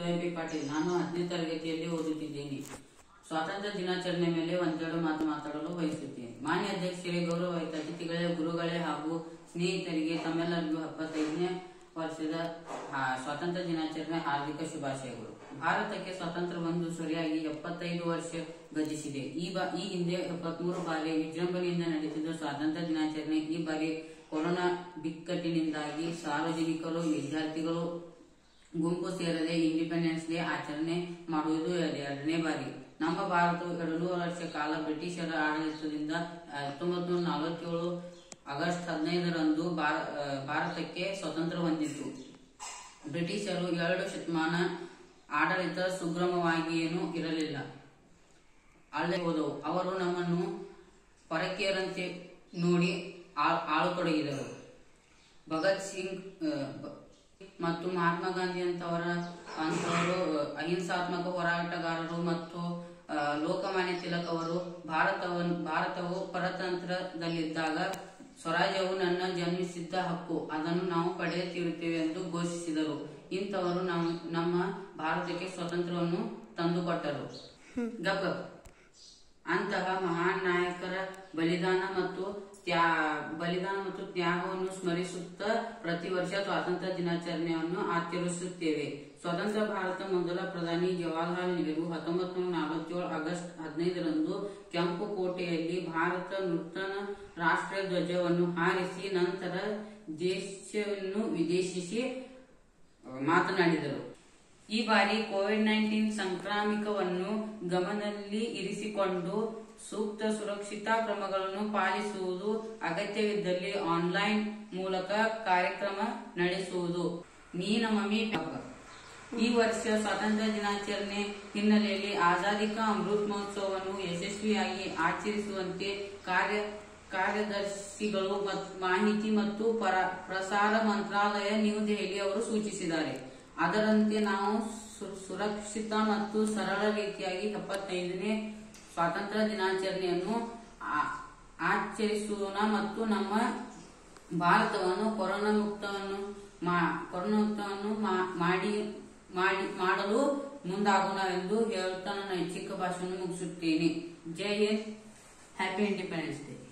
Muthaiah B Patil ನಾನು ಹತ್ತನೇ ತರಗತಿಯಲ್ಲಿ ಓದುತ್ತಿದ್ದೇನೆ ಸ್ವಾತಂತ್ರ್ಯ ದಿನಾಚರಣೆ ಮೇಲೆ ಒಂದೆರಡು ಮಾತು ಮಾತಾಡಲು ಬಯಸುತ್ತೇನೆ ಮಾನ್ಯ ಅಧ್ಯಕ್ಷರೇ ಗೌರವಯುತ ಅತಿಥಿಗಳೇ ಗುರುಗಳೇ ಹಾಗೂ ಸ್ನೇಹಿತರಿಗೆ ತಮ್ಮೆಲ್ಲರಿಗೂ ಎಪ್ಪತ್ತೈದನೇ ವರ್ಷದ ಆ, ಸ್ವಾತಂತ್ರ್ಯ ದಿನಾಚರಣೆ ಹಾರ್ದಿಕ ಶುಭಾಶಯಗಳು ಭಾರತಕ್ಕೆ ಸ್ವಾತಂತ್ರ್ಯ ಬಂದು ಸರಿಯಾಗಿ ಎಪ್ಪತ್ತೈದು ವರ್ಷ ಗತಿಸಿದೆ ಈ ಬಾ ಈ ಹಿಂದೆ ಎಪ್ಪತ್ಮೂರು ಬಾರಿ ವಿಜೃಂಭಣೆಯಿಂದ ನಡೆಸಿದ ಸ್ವಾತಂತ್ರ್ಯ ದಿನಾಚರಣೆ ಈ ಬಾರಿ ಕೊರೋನಾ ಬಿಕ್ಕಟ್ಟಿನಿಂದಾಗಿ ಸಾರ್ವಜನಿಕರು ವಿದ್ಯಾರ್ಥಿಗಳು ಗುಂಪು ಸೇರದೆ ಇಂಡಿಪೆಂಡೆನ್ಸ್ ಡೇ ಆಚರಣೆ ಮಾಡುವುದು ಎರಡನೇ ಬಾರಿ ನಮ್ಮ ಭಾರತವು ಎರಡುನೂರು ವರ್ಷ ಕಾಲ ಬ್ರಿಟಿಷರ ಆಡಳಿತದಿಂದ ಹತ್ತೊಂಬತ್ತು ನೂರ ನಲವತ್ತೇಳು ಆಗಸ್ಟ್ ಹದಿನೈದರಂದು ಭಾರ- ಆ, ಭಾರತಕ್ಕೆ ಸ್ವಾತಂತ್ರ್ಯ ಹೊಂದಿತು ಬ್ರಿಟಿಷರು ಎರಡು ಶತಮಾನ ಆಡಳಿತ ಸುಗಮವಾಗಿಯೇನೂ ಇರಲಿಲ್ಲ ಅಲ್ಲೇ ಹೋದವು ಅವರು ನಮ್ಮನ್ನು ಪರಕೀಯರಂತೆ ನೋಡಿ ಆ- ಆಳತೊಡಗಿದರು ಭಗತ್ ಸಿಂಗ್ ಆ, ಬ- ಮತ್ತು ಮಹಾತ್ಮ ಗಾಂಧಿ ಅಂತವರ ಅಂತವರು ಅಹಿಂಸಾತ್ಮಕ ಹೋರಾಟಗಾರರು ಮತ್ತು ಆ, ಲೋಕಮಾನ್ಯ ತಿಲಕ್ ಅವರು ಭಾರತವನ್ನು ಭಾರತವು ಪರತಂತ್ರದಲ್ಲಿದ್ದಾಗ ಸ್ವರಾಜ್ಯವು ನನ್ನ ಜನ್ಮಿಸಿದ್ದ ಹಕ್ಕು ಅದನ್ನು ನಾವು ಪಡೆಯ ತೀರುತ್ತೇವೆ ಎಂದು ಘೋಷಿಸಿದರು ಇಂಥವರು ನಮ್ಮ ನಮ್ಮ ಭಾರತಕ್ಕೆ ಸ್ವಾತಂತ್ರ್ಯವನ್ನು ತಂದುಕೊಟ್ಟರು ಗಪ್ ಗಪ್. ಅಂತಹ ಮಹಾನ್ ನಾಯಕರ ಬಲಿದಾನ ಮತ್ತು ತ್ಯಾ ಬಲಿದಾನ ಮತ್ತು ತ್ಯಾಗವನ್ನು ಸ್ಮರಿಸುತ್ತಾ ಪ್ರತಿ ವರ್ಷ ಸ್ವಾತಂತ್ರ್ಯ ದಿನಾಚರಣೆಯನ್ನು ಆಚರಿಸುತ್ತೇವೆ ಸ್ವತಂತ್ರ ಭಾರತ ಮೊದಲ ಪ್ರಧಾನಿ ಜವಾಹರಲಾಲ್ ನೆಹರು ಹತ್ತೊಂಬತ್ತು ನೂರ ನಲವತ್ತೇಳು ಆಗಸ್ಟ್ ಹದಿನೈದರಂದು ಕೆಂಪು ಕೋಟೆಯಲ್ಲಿ ಭಾರತ ನೂತನ ರಾಷ್ಟ್ರೀಯ ಧ್ವಜವನ್ನು ಹಾರಿಸಿ ನಂತರ ದೇಶವನ್ನು ವಿದೇಶಿಸಿ ಮಾತನಾಡಿದರು ಈ ಬಾರಿ ಕೋವಿಡ್ ನೈನ್ಟೀನ್ ಸಂಕ್ರಾಮಿಕವನ್ನು ಗಮನದಲ್ಲಿ ಇರಿಸಿಕೊಂಡು ಸೂಕ್ತ ಸುರಕ್ಷಿತಾ ಕ್ರಮಗಳನ್ನು ಪಾಲಿಸುವುದು ಅಗತ್ಯವಿದ್ದಲ್ಲಿ ಆನ್ಲೈನ್ ಮೂಲಕ ಕಾರ್ಯಕ್ರಮ ನಡೆಸುವುದು ನೀನ ಮಮ್ಮಿ ಪಾಪ ಈ ವರ್ಷ ಸ್ವಾತಂತ್ರ್ಯ ದಿನಾಚರಣೆ ಹಿನ್ನೆಲೆಯಲ್ಲಿ ಆಜಾದಿ ಕಾ ಅಮೃತ್ ಮಹೋತ್ಸವವನ್ನು ಯಶಸ್ವಿಯಾಗಿ ಆಚರಿಸುವಂತೆ ಕಾರ್ಯ ಕಾರ್ಯದರ್ಶಿಗಳು ಮತ್ತು ಮಾಹಿತಿ ಮತ್ತು ಪರ- ಪ್ರಸಾರ ಮಂತ್ರಾಲಯ ನ್ಯೂ ದೆಹಲಿ ಅವರು ಸೂಚಿಸಿದ್ದಾರೆ ಅದರಂತೆ ನಾವು ಸು- ಸುರಕ್ಷಿತ ಮತ್ತು ಸರಳ ರೀತಿಯಾಗಿ ಎಪ್ಪತ್ತೈದನೇ ಸ್ವಾತಂತ್ರ್ಯ ದಿನಾಚರಣೆಯನ್ನು ಆ- ಆಚರಿಸೋಣ ಮತ್ತು ನಮ್ಮ ಭಾರತವನ್ನು ಕೊರೋನಾ ಮುಕ್ತವನ್ನು ಮಾ- ಕೊರೋನಾ ಮುಕ್ತವನ್ನು ಮಾ- ಮಾಡಿ ಮಾಡಿ ಮಾಡಲು ಮುಂದಾಗೋಣ ಎಂದು ಹೇಳುತ್ತಾ ನನ್ನ ಚಿಕ್ಕ ಭಾಷೆಯನ್ನು ಮುಗಿಸುತ್ತೇನೆ Jai Hind happy independence day